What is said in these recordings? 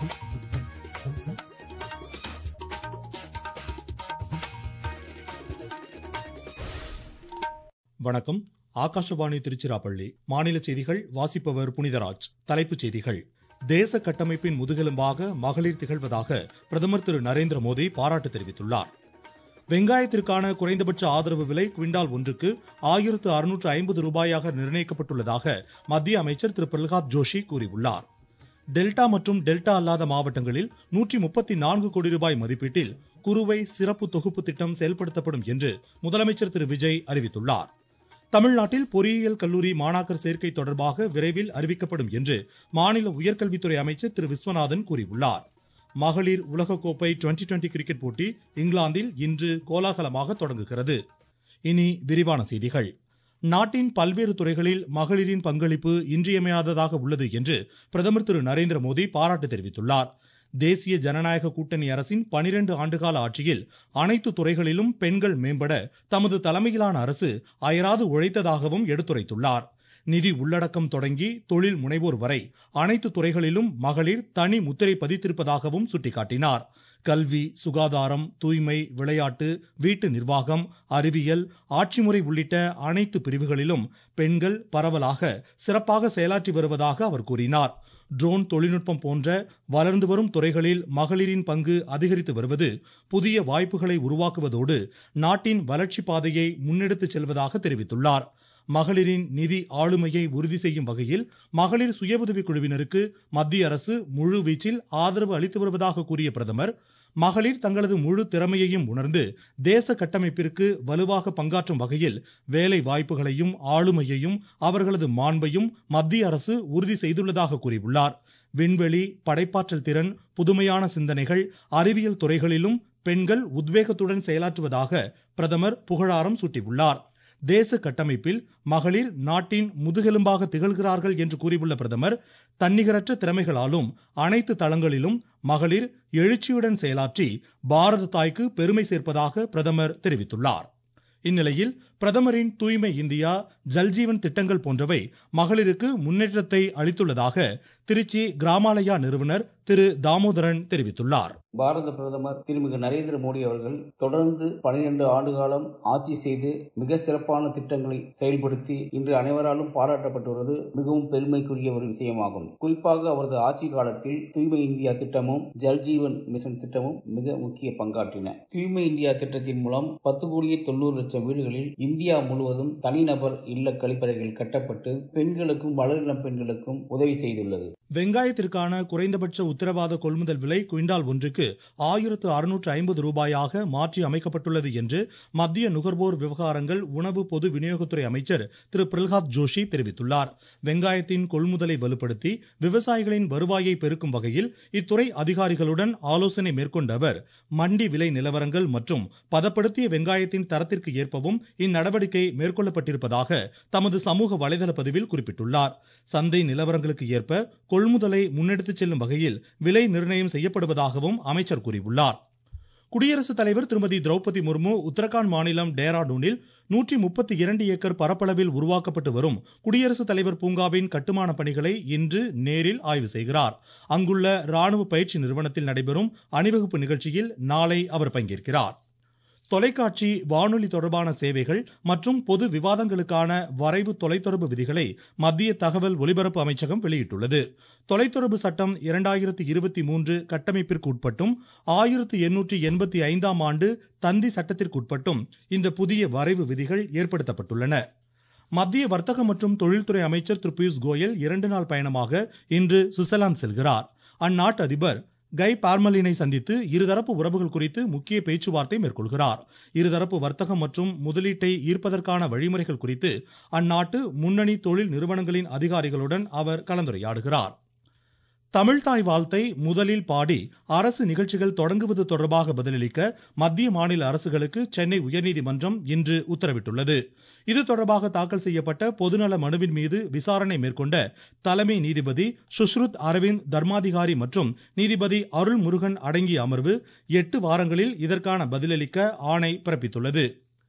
வணக்கம் ஆகாஷவாணி திருச்சிராப்பள்ளி மாநில செய்திகள் வாசிப்பவர் புனிதராஜ் தலைப்புச் செய்திகள் தேச கட்டமைப்பின் முதுகெலும்பாக மகளிர் திகழ்வதாக பிரதமர் திரு நரேந்திர மோடி பாராட்டு தெரிவித்துள்ளார் வெங்காயத்திற்கான குறைந்தபட்ச ஆதரவு விலை குவிண்டால் ஒன்றுக்கு ஆயிரத்து அறுநூற்று ஐம்பது ரூபாயாக நிர்ணயிக்கப்பட்டுள்ளதாக மத்திய அமைச்சர் திரு பிரல்ஹாத் ஜோஷி கூறியுள்ளார் டெல்டா மற்றும் டெல்டா அல்லாத மாவட்டங்களில் நூற்றி முப்பத்தி நான்கு கோடி ரூபாய் மதிப்பீட்டில் குறுவை சிறப்பு தொகுப்பு திட்டம் செயல்படுத்தப்படும் என்று முதலமைச்சர் திரு விஜய் அறிவித்துள்ளார் தமிழ்நாட்டில் பொறியியல் கல்லூரி மாணாக்கர் சேர்க்கை தொடர்பாக விரைவில் அறிவிக்கப்படும் என்று மாநில உயர்கல்வித்துறை அமைச்சர் திரு விஸ்வநாதன் கூறியுள்ளார் மகளிர் உலகக்கோப்பை டுவெண்டி டுவெண்டி கிரிக்கெட் போட்டி இங்கிலாந்தில் இன்று கோலாகலமாக தொடங்குகிறது இனி விரிவான செய்திகள் நாட்டின் பல்வேறு துறைகளில் மகளிரின் பங்களிப்பு இன்றியமையாததாக உள்ளது என்று பிரதமர் திரு நரேந்திர மோடி பாராட்டு தெரிவித்துள்ளார் தேசிய ஜனநாயக கூட்டணி அரசின் பனிரெண்டு ஆண்டுகால ஆட்சியில் அனைத்து துறைகளிலும் பெண்கள் மேம்பட தமது தலைமையிலான அரசு அயராது உழைத்ததாகவும் எடுத்துரைத்துள்ளார் நிதி உள்ளடக்கம் தொடங்கி தொழில் முனைவோர் வரை அனைத்து துறைகளிலும் மகளிர் தனி முத்திரை பதித்திருப்பதாகவும் சுட்டிக்காட்டினார் கல்வி சுகாதாரம் தூய்மை விளையாட்டு வீட்டு நிர்வாகம் அறிவியல் ஆட்சிமுறை உள்ளிட்ட அனைத்து பிரிவுகளிலும் பெண்கள் பரவலாக சிறப்பாக செயலாற்றி வருவதாக அவர் கூறினார் ட்ரோன் தொழில்நுட்பம் போன்ற வளர்ந்து வரும் துறைகளில் மகளிரின் பங்கு அதிகரித்து வருவது புதிய வாய்ப்புகளை உருவாக்குவதோடு நாட்டின் வளர்ச்சி பாதையை முன்னெடுத்துச் செல்வதாக தெரிவித்துள்ளார் மகளிரின் நிதி ஆளுமையை உறுதி செய்யும் வகையில் மகளிர் சுய உதவிக் குழுவினருக்கு மத்திய அரசு முழு வீச்சில் ஆதரவு அளித்து வருவதாக கூறிய பிரதமர் மகளிர் தங்களது முழு திறமையையும் உணர்ந்து தேச கட்டமைப்பிற்கு வலுவாக பங்காற்றும் வகையில் வேலை வாய்ப்புகளையும் ஆளுமையையும் அவர்களது மாண்பையும் மத்திய அரசு உறுதி செய்துள்ளதாக கூறியுள்ளார் விண்வெளி படைப்பாற்றல் திறன் புதுமையான சிந்தனைகள் அறிவியல் துறைகளிலும் பெண்கள் உத்வேகத்துடன் செயலாற்றுவதாக பிரதமர் புகழாரம் சூட்டியுள்ளார் தேச கட்டமைப்பில் மகளிர் நாட்டின் முதுகெலும்பாக திகழ்கிறார்கள் என்று கூறியுள்ள பிரதமர் தன்னிகரற்ற திறமைகளாலும் அனைத்து தளங்களிலும் மகளிர் எழுச்சியுடன் செயலாற்றி பாரத தாய்க்கு பெருமை சேர்ப்பதாக பிரதமர் தெரிவித்துள்ளார் இந்நிலையில் பிரதமரின் தூய்மை இந்தியா ஜல்ஜீவன் திட்டங்கள் போன்றவை மகளிருக்கு முன்னேற்றத்தை அளித்துள்ளதாக திருச்சி கிராமாலயா நிறுவனர் திரு தாமோதரன் தெரிவித்துள்ளார் பாரத பிரதமர் திருமிகு நரேந்திர மோடி அவர்கள் தொடர்ந்து பனிரெண்டு ஆண்டு காலம் ஆட்சி செய்து மிக சிறப்பான திட்டங்களை செயல்படுத்தி இன்று அனைவராலும் பாராட்டப்பட்டு வருவது மிகவும் பெருமைக்குரிய ஒரு விஷயமாகும் குறிப்பாக அவரது ஆட்சி காலத்தில் தூய்மை இந்தியா திட்டமும் ஜல்ஜீவன் மிஷன் திட்டமும் மிக முக்கிய பங்காற்றின தூய்மை இந்தியா திட்டத்தின் மூலம் பத்து கோடியே தொண்ணூறு லட்சம் வீடுகளில் இந்தியா முழுவதும் தனிநபர் இல்ல கழிப்பறைகள் கட்டப்பட்டு பெண்களுக்கும் வளரிளம் பெண்களுக்கும் உதவி செய்துள்ளது வெங்காயத்திற்கான குறைந்தபட்ச உத்தரவாத கொள்முதல் விலை குவிண்டால் ஒன்றுக்கு ஆயிரத்து அறுநூற்று ஐம்பது ரூபாயாக மாற்றி அமைக்கப்பட்டுள்ளது என்று மத்திய நுகர்வோர் விவகாரங்கள் உணவு பொது விநியோகத்துறை அமைச்சர் திரு பிரல்ஹாத் ஜோஷி தெரிவித்துள்ளார் வெங்காயத்தின் கொள்முதலை வலுப்படுத்தி விவசாயிகளின் வருவாயை பெருக்கும் வகையில் இத்துறை அதிகாரிகளுடன் ஆலோசனை மேற்கொண்ட அவர் மண்டி விலை நிலவரங்கள் மற்றும் பதப்படுத்திய வெங்காயத்தின் தரத்திற்கு ஏற்பவும் இந்நடவடிக்கை மேற்கொள்ளப்பட்டிருப்பதாக தமது சமூக வலைதள பதிவில் குறிப்பிட்டுள்ளார் சந்தை நிலவரங்களுக்கு ஏற்ப கொள்முதலை முன்னெடுத்துச் செல்லும் வகையில் விலை நிர்ணயம் செய்யப்படுவதாகவும் அமைச்சர் கூறியுள்ளார் குடியரசுத் தலைவர் திருமதி திரௌபதி முர்மு உத்தரகாண்ட் மாநிலம் டேராடூனில் நூற்றி முப்பத்தி இரண்டு ஏக்கர் பரப்பளவில் உருவாக்கப்பட்டு வரும் குடியரசுத் தலைவர் பூங்காவின் கட்டுமான பணிகளை இன்று நேரில் ஆய்வு செய்கிறார் அங்குள்ள ராணுவ பயிற்சி நிறுவனத்தில் நடைபெறும் அணிவகுப்பு நிகழ்ச்சியில் நாளை அவர் பங்கேற்கிறார் தொலைக்காட்சி வானொலி தொடர்பான சேவைகள் மற்றும் பொது விவாதங்களுக்கான வரைவு தொலைத்தொடர்பு விதிகளை மத்திய தகவல் ஒலிபரப்பு அமைச்சகம் வெளியிட்டுள்ளது தொலைத்தொடர்பு சட்டம் இரண்டாயிரத்தி இருபத்தி மூன்று கட்டமைப்பிற்கு உட்பட்டும் ஆயிரத்தி எண்ணூற்றி எண்பத்தி ஐந்தாம் ஆண்டு தந்தி சட்டத்திற்கு உட்பட்டும் இந்த புதிய வரைவு விதிகள் ஏற்படுத்தப்பட்டுள்ளன மத்திய வர்த்தக மற்றும் தொழில்துறை அமைச்சர் திரு பியூஷ் கோயல் இரண்டு நாள் பயணமாக இன்று சுவிட்சர்லாந்து செல்கிறார் அந்நாட்டு அதிபர் கை பார்மலினை சந்தித்து இருதரப்பு உறவுகள் குறித்து முக்கிய பேச்சுவார்த்தை மேற்கொள்கிறார் இருதரப்பு வர்த்தகம் மற்றும் முதலீட்டை ஈர்ப்பதற்கான வழிமுறைகள் குறித்து அந்நாட்டு முன்னணி தொழில் நிறுவனங்களின் அதிகாரிகளுடன் அவர் கலந்துரையாடுகிறார் தமிழ்தாய் வாழ்த்தை முதலில் பாடி அரசு நிகழ்ச்சிகள் தொடங்குவது தொடர்பாக பதிலளிக்க மத்திய மாநில அரசுகளுக்கு சென்னை உயர்நீதிமன்றம் இன்று உத்தரவிட்டுள்ளது இது தொடர்பாக தாக்கல் செய்யப்பட்ட பொதுநல மனுவின் மீது விசாரணை மேற்கொண்ட தலைமை நீதிபதி சுஷ்ருத் அரவிந்த் தர்மாதிகாரி மற்றும் நீதிபதி அருள் முருகன் அடங்கிய அமர்வு எட்டு வாரங்களில் இதற்கான பதிலளிக்க ஆணை பிறப்பித்துள்ளது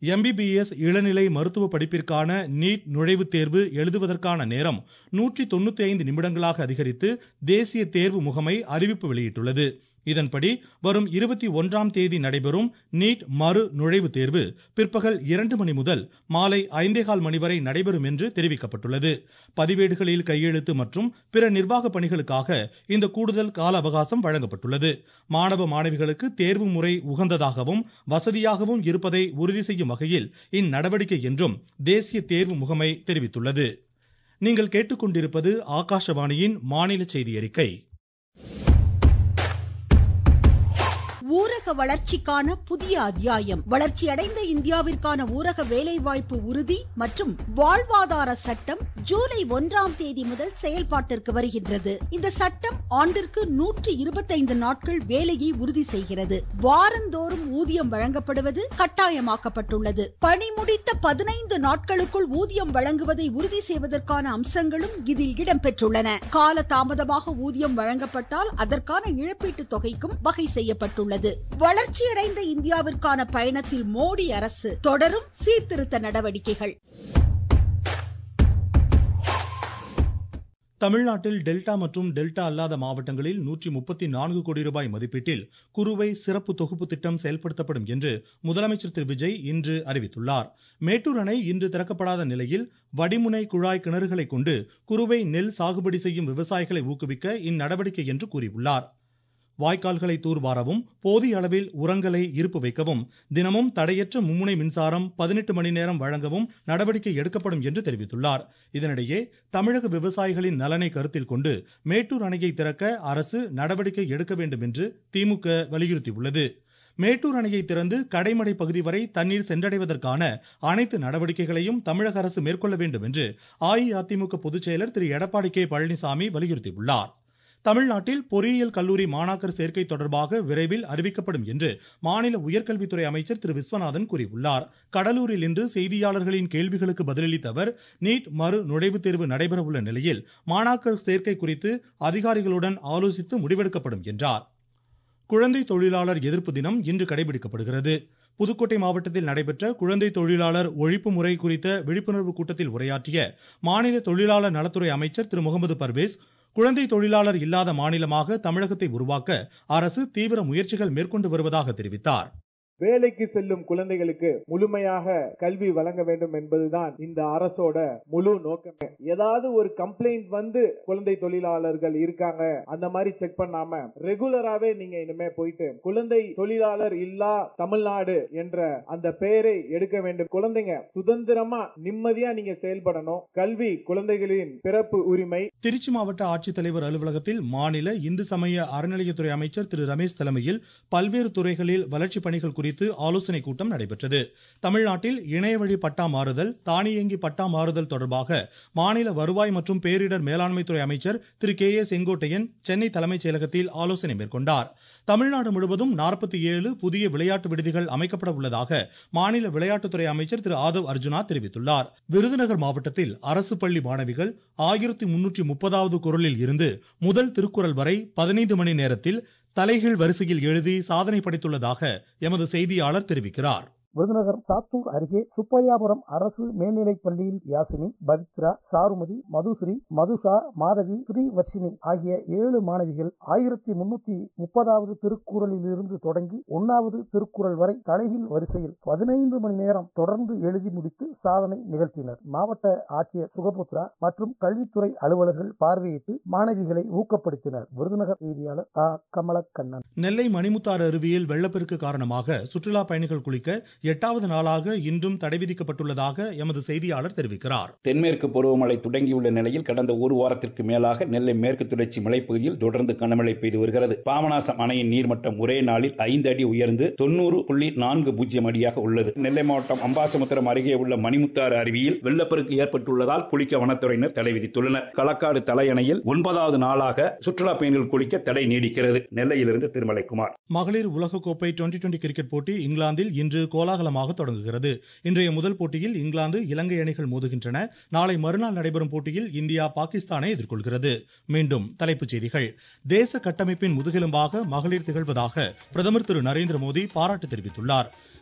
எம்பிபிஎஸ் இளநிலை மருத்துவ படிப்பிற்கான நீட் நுழைவுத் தேர்வு எழுதுவதற்கான நேரம் நூற்றி தொண்ணூத்தி ஐந்து நிமிடங்களாக அதிகரித்து தேசிய தேர்வு முகமை அறிவிப்பு வெளியிட்டுள்ளது இதன்படி வரும் இருபத்தி ஒன்றாம் தேதி நடைபெறும் நீட் மறு நுழைவுத் தேர்வு பிற்பகல் இரண்டு மணி முதல் மாலை ஐந்தேகால் மணி வரை நடைபெறும் என்று தெரிவிக்கப்பட்டுள்ளது பதிவேடுகளில் கையெழுத்து மற்றும் பிற நிர்வாக பணிகளுக்காக இந்த கூடுதல் கால அவகாசம் வழங்கப்பட்டுள்ளது மாணவ மாணவிகளுக்கு தேர்வு முறை உகந்ததாகவும் வசதியாகவும் இருப்பதை உறுதி செய்யும் வகையில் இந்நடவடிக்கை என்றும் தேசிய தேர்வு முகமை தெரிவித்துள்ளது நீங்கள் கேட்டுக்கொண்டிருப்பது ஆகாஷவாணியின் மாநில செய்தி அறிக்கை ஊரக வளர்ச்சிக்கான புதிய அத்தியாயம் வளர்ச்சியடைந்த இந்தியாவிற்கான ஊரக வேலைவாய்ப்பு உறுதி மற்றும் வாழ்வாதார சட்டம் ஜூலை ஒன்றாம் தேதி முதல் செயல்பாட்டிற்கு வருகின்றது இந்த சட்டம் ஆண்டிற்கு நூற்றி இருபத்தைந்து நாட்கள் வேலையை உறுதி செய்கிறது வாரந்தோறும் ஊதியம் வழங்கப்படுவது கட்டாயமாக்கப்பட்டுள்ளது பணி முடித்த பதினைந்து நாட்களுக்குள் ஊதியம் வழங்குவதை உறுதி செய்வதற்கான அம்சங்களும் இதில் இடம்பெற்றுள்ளன கால தாமதமாக ஊதியம் வழங்கப்பட்டால் அதற்கான இழப்பீட்டு தொகைக்கும் வகை செய்யப்பட்டுள்ளது உள்ளது வளர்ச்சியடைந்த இந்தியாவிற்கான பயணத்தில் மோடி அரசு தொடரும் சீர்திருத்த நடவடிக்கைகள் தமிழ்நாட்டில் டெல்டா மற்றும் டெல்டா அல்லாத மாவட்டங்களில் நூற்றி முப்பத்தி நான்கு கோடி ரூபாய் மதிப்பீட்டில் குறுவை சிறப்பு தொகுப்பு திட்டம் செயல்படுத்தப்படும் என்று முதலமைச்சர் திரு விஜய் இன்று அறிவித்துள்ளார் மேட்டூர் அணை இன்று திறக்கப்படாத நிலையில் வடிமுனை குழாய் கிணறுகளை கொண்டு குறுவை நெல் சாகுபடி செய்யும் விவசாயிகளை ஊக்குவிக்க இந்நடவடிக்கை என்று கூறியுள்ளார் வாய்க்கால்களை தூர்வாரவும் போதிய அளவில் உரங்களை இருப்பு வைக்கவும் தினமும் தடையற்ற மும்முனை மின்சாரம் பதினெட்டு மணி நேரம் வழங்கவும் நடவடிக்கை எடுக்கப்படும் என்று தெரிவித்துள்ளார் இதனிடையே தமிழக விவசாயிகளின் நலனை கருத்தில் கொண்டு மேட்டூர் அணையை திறக்க அரசு நடவடிக்கை எடுக்க வேண்டும் என்று திமுக வலியுறுத்தியுள்ளது மேட்டூர் அணையை திறந்து கடைமடை பகுதி வரை தண்ணீர் சென்றடைவதற்கான அனைத்து நடவடிக்கைகளையும் தமிழக அரசு மேற்கொள்ள வேண்டும் என்று அஇஅதிமுக பொதுச் செயலர் திரு எடப்பாடி கே பழனிசாமி வலியுறுத்தியுள்ளார் தமிழ்நாட்டில் பொறியியல் கல்லூரி மாணாக்கர் சேர்க்கை தொடர்பாக விரைவில் அறிவிக்கப்படும் என்று மாநில உயர்கல்வித்துறை அமைச்சர் திரு விஸ்வநாதன் கூறியுள்ளார் கடலூரில் இன்று செய்தியாளர்களின் கேள்விகளுக்கு பதிலளித்த அவர் நீட் மறு நுழைவுத் தேர்வு நடைபெறவுள்ள நிலையில் மாணாக்கர் சேர்க்கை குறித்து அதிகாரிகளுடன் ஆலோசித்து முடிவெடுக்கப்படும் என்றார் குழந்தை தொழிலாளர் எதிர்ப்பு தினம் இன்று கடைபிடிக்கப்படுகிறது புதுக்கோட்டை மாவட்டத்தில் நடைபெற்ற குழந்தை தொழிலாளர் ஒழிப்பு முறை குறித்த விழிப்புணர்வு கூட்டத்தில் உரையாற்றிய மாநில தொழிலாளர் நலத்துறை அமைச்சர் திரு முகமது பர்வேஸ் குழந்தை தொழிலாளர் இல்லாத மாநிலமாக தமிழகத்தை உருவாக்க அரசு தீவிர முயற்சிகள் மேற்கொண்டு வருவதாக தெரிவித்தார் வேலைக்கு செல்லும் குழந்தைகளுக்கு முழுமையாக கல்வி வழங்க வேண்டும் என்பதுதான் இந்த அரசோட முழு நோக்கமே ஏதாவது ஒரு கம்ப்ளைண்ட் வந்து குழந்தை தொழிலாளர்கள் இருக்காங்க அந்த மாதிரி செக் பண்ணாம ரெகுலராவே நீங்க இனிமே போயிட்டு குழந்தை தொழிலாளர் இல்லா தமிழ்நாடு என்ற அந்த பெயரை எடுக்க வேண்டும் குழந்தைங்க சுதந்திரமா நிம்மதியா நீங்க செயல்படணும் கல்வி குழந்தைகளின் பிறப்பு உரிமை திருச்சி மாவட்ட ஆட்சித்தலைவர் அலுவலகத்தில் மாநில இந்து சமய அறநிலையத்துறை அமைச்சர் திரு ரமேஷ் தலைமையில் பல்வேறு துறைகளில் வளர்ச்சிப் பணிகள் குறித்து ஆலோசனை கூட்டம் நடைபெற்றது தமிழ்நாட்டில் இணையவழி பட்டா மாறுதல் தானியங்கி பட்டா மாறுதல் தொடர்பாக மாநில வருவாய் மற்றும் பேரிடர் மேலாண்மைத்துறை அமைச்சர் திரு கே ஏ செங்கோட்டையன் சென்னை தலைமைச் செயலகத்தில் ஆலோசனை மேற்கொண்டார் தமிழ்நாடு முழுவதும் நாற்பத்தி ஏழு புதிய விளையாட்டு விடுதிகள் அமைக்கப்பட உள்ளதாக மாநில விளையாட்டுத்துறை அமைச்சர் திரு ஆதவ் அர்ஜுனா தெரிவித்துள்ளார் விருதுநகர் மாவட்டத்தில் அரசு பள்ளி மாணவிகள் ஆயிரத்தி முன்னூற்றி முப்பதாவது குரலில் இருந்து முதல் திருக்குறள் வரை பதினைந்து மணி நேரத்தில் தலைகீழ் வரிசையில் எழுதி சாதனை படைத்துள்ளதாக எமது செய்தியாளர் தெரிவிக்கிறார் விருதுநகர் சாத்தூர் அருகே சுப்பையாபுரம் அரசு மேல்நிலைப் பள்ளியில் யாசினி பவித்ரா சாருமதி மதுஸ்ரீ மதுஷா மாதவி ஸ்ரீவர்ஷினி ஆகிய ஏழு மாணவிகள் ஆயிரத்தி முன்னூத்தி முப்பதாவது திருக்குறளில் இருந்து தொடங்கி ஒன்னாவது திருக்குறள் வரை தலைகீழ் வரிசையில் பதினைந்து மணி நேரம் தொடர்ந்து எழுதி முடித்து சாதனை நிகழ்த்தினர் மாவட்ட ஆட்சியர் சுகபுத்ரா மற்றும் கல்வித்துறை அலுவலர்கள் பார்வையிட்டு மாணவிகளை ஊக்கப்படுத்தினர் விருதுநகர் செய்தியாளர் ஆ கமலக்கண்ணன் நெல்லை மணிமுத்தாறு அருவியில் வெள்ளப்பெருக்கு காரணமாக சுற்றுலா பயணிகள் குளிக்க எட்டாவது நாளாக இன்றும் தடை விதிக்கப்பட்டுள்ளதாக எமது செய்தியாளர் தெரிவிக்கிறார் தென்மேற்கு பருவமழை தொடங்கியுள்ள நிலையில் கடந்த ஒரு வாரத்திற்கு மேலாக நெல்லை மேற்கு தொடர்ச்சி மலைப்பகுதியில் தொடர்ந்து கனமழை பெய்து வருகிறது பாபநாசம் அணையின் நீர்மட்டம் ஒரே நாளில் ஐந்து அடி உயர்ந்து தொண்ணூறு புள்ளி நான்கு பூஜ்ஜியம் அடியாக உள்ளது நெல்லை மாவட்டம் அம்பாசமுத்திரம் அருகே உள்ள மணிமுத்தாறு அருவியில் வெள்ளப்பெருக்கு ஏற்பட்டுள்ளதால் குளிக்க வனத்துறையினர் தடை விதித்துள்ளனர் களக்காடு தலையணையில் ஒன்பதாவது நாளாக சுற்றுலா பயணிகள் குளிக்க தடை நீடிக்கிறது நெல்லையிலிருந்து திருமலைக்குமார் மகளிர் உலகக்கோப்பை டுவெண்டி டுவெண்டி கிரிக்கெட் போட்டி இங்கிலாந்தில் இன்று கோலாகலமாக தொடங்குகிறது இன்றைய முதல் போட்டியில் இங்கிலாந்து இலங்கை அணிகள் மோதுகின்றன நாளை மறுநாள் நடைபெறும் போட்டியில் இந்தியா பாகிஸ்தானை எதிர்கொள்கிறது மீண்டும் தலைப்புச் செய்திகள் தேச கட்டமைப்பின் முதுகெலும்பாக மகளிர் திகழ்வதாக பிரதமர் திரு நரேந்திர மோடி பாராட்டு தெரிவித்துள்ளார்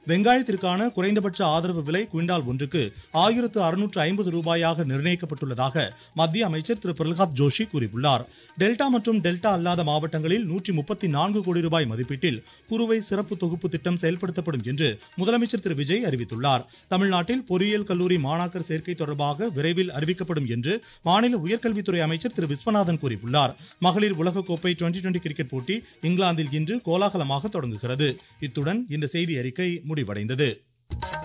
வெங்காயத்திற்கான குறைந்தபட்ச ஆதரவு விலை குவிண்டால் ஒன்றுக்கு ஆயிரத்து அறுநூற்று ஐம்பது ரூபாயாக நிர்ணயிக்கப்பட்டுள்ளதாக மத்திய அமைச்சர் திரு பிரகலாத் ஜோஷி கூறியுள்ளார் டெல்டா மற்றும் டெல்டா அல்லாத மாவட்டங்களில் நூற்றி முப்பத்தி நான்கு கோடி ரூபாய் மதிப்பீட்டில் குறுவை சிறப்பு தொகுப்பு திட்டம் செயல்படுத்தப்படும் என்று முதலமைச்சர் திரு விஜய் அறிவித்துள்ளார் தமிழ்நாட்டில் பொறியியல் கல்லூரி மாணாக்கர் சேர்க்கை தொடர்பாக விரைவில் அறிவிக்கப்படும் என்று மாநில உயர்கல்வித்துறை அமைச்சர் திரு விஸ்வநாதன் கூறியுள்ளார் மகளிர் உலகக்கோப்பை டுவெண்டி டுவெண்டி கிரிக்கெட் போட்டி இங்கிலாந்தில் இன்று கோலாகலமாக தொடங்குகிறது இத்துடன் இந்த செய்தி அறிக்கை முடிவடைந்தது